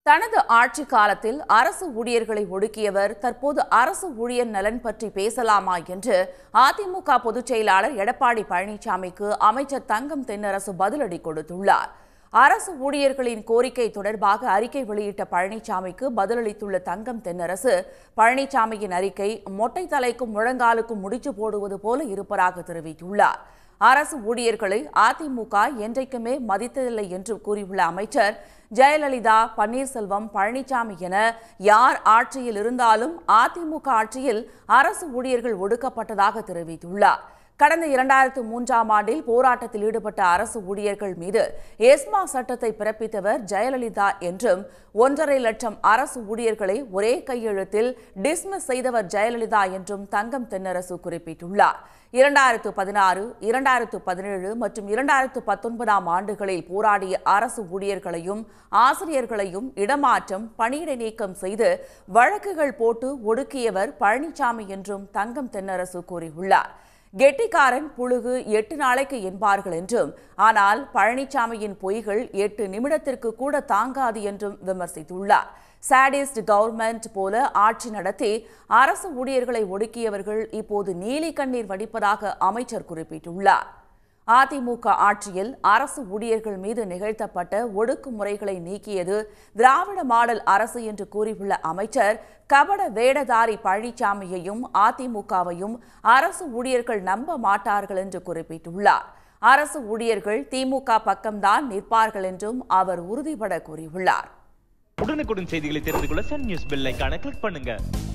தனது ஆட்சி காலத்தில் அரசு ஊழியர்களை ஒடுக்கியவர் தற்போது அரசு ஊழியர் நலன் பற்றி பேசலாமா என்று அதிமுக பொதுச் செயலாளர் எடப்பாடி பழனிசாமிக்கு அமைச்சர் தங்கம் தென்னரசு பதிலடி கொடுத்துள்ளார் அரசு ஊழியர்களின் கோரிக்கை தொடர்பாக அறிக்கை வெளியிட்ட பழனிசாமிக்கு பதிலளித்துள்ள தங்கம் தென்னரசு பழனிசாமியின் அறிக்கை மொட்டை தலைக்கும் முழங்காலுக்கும் முடிச்சு போடுவது போல இருப்பதாக தெரிவித்துள்ளார் அரசு ஊழியர்களை அதிமுக என்றைக்குமே மதித்ததில்லை என்று கூறியுள்ள அமைச்சர் ஜெயலலிதா பன்னீர்செல்வம் பழனிசாமி என யார் ஆட்சியில் இருந்தாலும் அதிமுக ஆட்சியில் அரசு ஊழியர்கள் ஒடுக்கப்பட்டதாக தெரிவித்துள்ளார் கடந்த இரண்டாயிரத்து மூன்றாம் ஆண்டில் போராட்டத்தில் ஈடுபட்ட அரசு ஊழியர்கள் மீது எஸ்மா சட்டத்தை பிறப்பித்தவர் ஜெயலலிதா என்றும் ஒன்றரை லட்சம் அரசு ஊழியர்களை ஒரே கையெழுத்தில் டிஸ்மிஸ் செய்தவர் ஜெயலலிதா என்றும் தங்கம் தென்னரசு குறிப்பிட்டுள்ளார் இரண்டாயிரத்து பதினாறு இரண்டாயிரத்து பதினேழு மற்றும் இரண்டாயிரத்து பத்தொன்பதாம் ஆண்டுகளில் போராடிய அரசு ஊழியர்களையும் ஆசிரியர்களையும் இடமாற்றம் பணியிடை நீக்கம் செய்து வழக்குகள் போட்டு ஒடுக்கியவர் பழனிசாமி என்றும் தங்கம் தென்னரசு கூறியுள்ளார் கெட்டிக்காரன் புழுகு எட்டு நாளைக்கு என்பார்கள் என்றும் ஆனால் பழனிசாமியின் பொய்கள் எட்டு நிமிடத்திற்கு கூட தாங்காது என்றும் விமர்சித்துள்ளார் சாடிஸ்ட் கவர்மெண்ட் போல ஆட்சி நடத்தி அரசு ஊழியர்களை ஒடுக்கியவர்கள் இப்போது நீலி கண்ணீர் வடிப்பதாக அமைச்சர் குறிப்பிட்டுள்ளார் அதிமுக ஆட்சியில் அரசு ஊழியர்கள் மீது நிகழ்த்தப்பட்ட ஒடுக்குமுறைகளை நீக்கியது திராவிட மாடல் அரசு என்று கூறியுள்ள அமைச்சர் கபட வேடதாரி பழனிசாமியையும் அதிமுகவையும் அரசு ஊழியர்கள் நம்ப மாட்டார்கள் என்று குறிப்பிட்டுள்ளார் அரசு ஊழியர்கள் திமுக பக்கம்தான் நிற்பார்கள் என்றும் அவர் உறுதிபட கூறியுள்ளார் உடனுக்குடன் செய்திகளை தெரிந்து கொள்ள சன் நியூஸ் பெல் ஐகானை கிளிக் பண்ணுங்க